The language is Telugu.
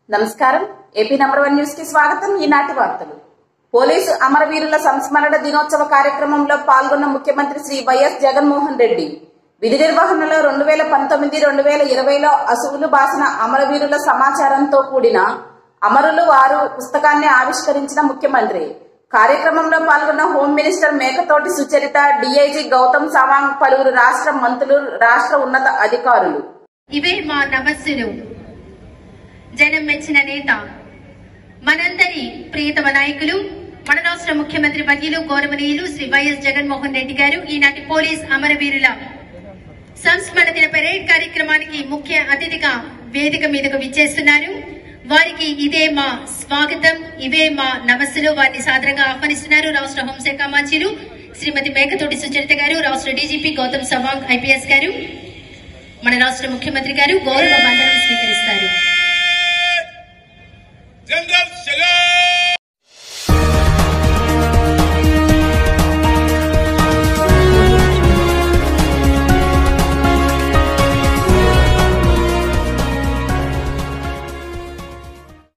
నమస్కారం ఏపీ నంబర్ వన్ న్యూస్ కి స్వాగతం ఈనాటి వార్తలు పోలీసు అమరవీరుల సంస్మరణ దినోత్సవ కార్యక్రమంలో పాల్గొన్న ముఖ్యమంత్రి శ్రీ వైఎస్ జగన్మోహన్ రెడ్డి విధి నిర్వహణలో రెండు వేల పంతొమ్మిది రెండు వేల ఇరవైలో అసువులు బాసిన అమరవీరుల సమాచారంతో కూడిన అమరులు వారు పుస్తకాన్ని ఆవిష్కరించిన ముఖ్యమంత్రి కార్యక్రమంలో పాల్గొన్న home minister Mekathoti Sucharitha DIG Gautam Sawang పలువురు రాష్ట్ర మంత్రులు రాష్ట్ర ఉన్నత అధికారులు ఇవే మా నమస్సులు జనం మెచ్చిన నేత మనందరి ప్రియతమ నాయకులు మన రాష్ట్ర ముఖ్యమంత్రి వర్యులు గౌరవనీయులు శ్రీ వైఎస్ జగన్మోహన్ రెడ్డి గారు ఈనాటి పోలీస్ అమరవీరుల సంస్మరణ దిన పెరేడ్ కార్యక్రమానికి ముఖ్య అతిథిగా వేదిక మీదకు విచ్చేస్తున్నారు వారికి ఇదే మా స్వాగతం ఇవే మా నమస్సులు వారిని సాదరంగా ఆహ్వానిస్తున్నారు రాష్ట్ర హోంశాఖ మంత్రులు శ్రీమతి మేకతోటి సుచరిత గారు రాష్ట్ర డీజీపీ గౌతమ్ సవాంగ్ ఐపీఎస్ గారు మన రాష్ట్ర ముఖ్యమంత్రి గారు గౌరవ వందనం స్వీకరిస్తారు జనరల్ సెలర్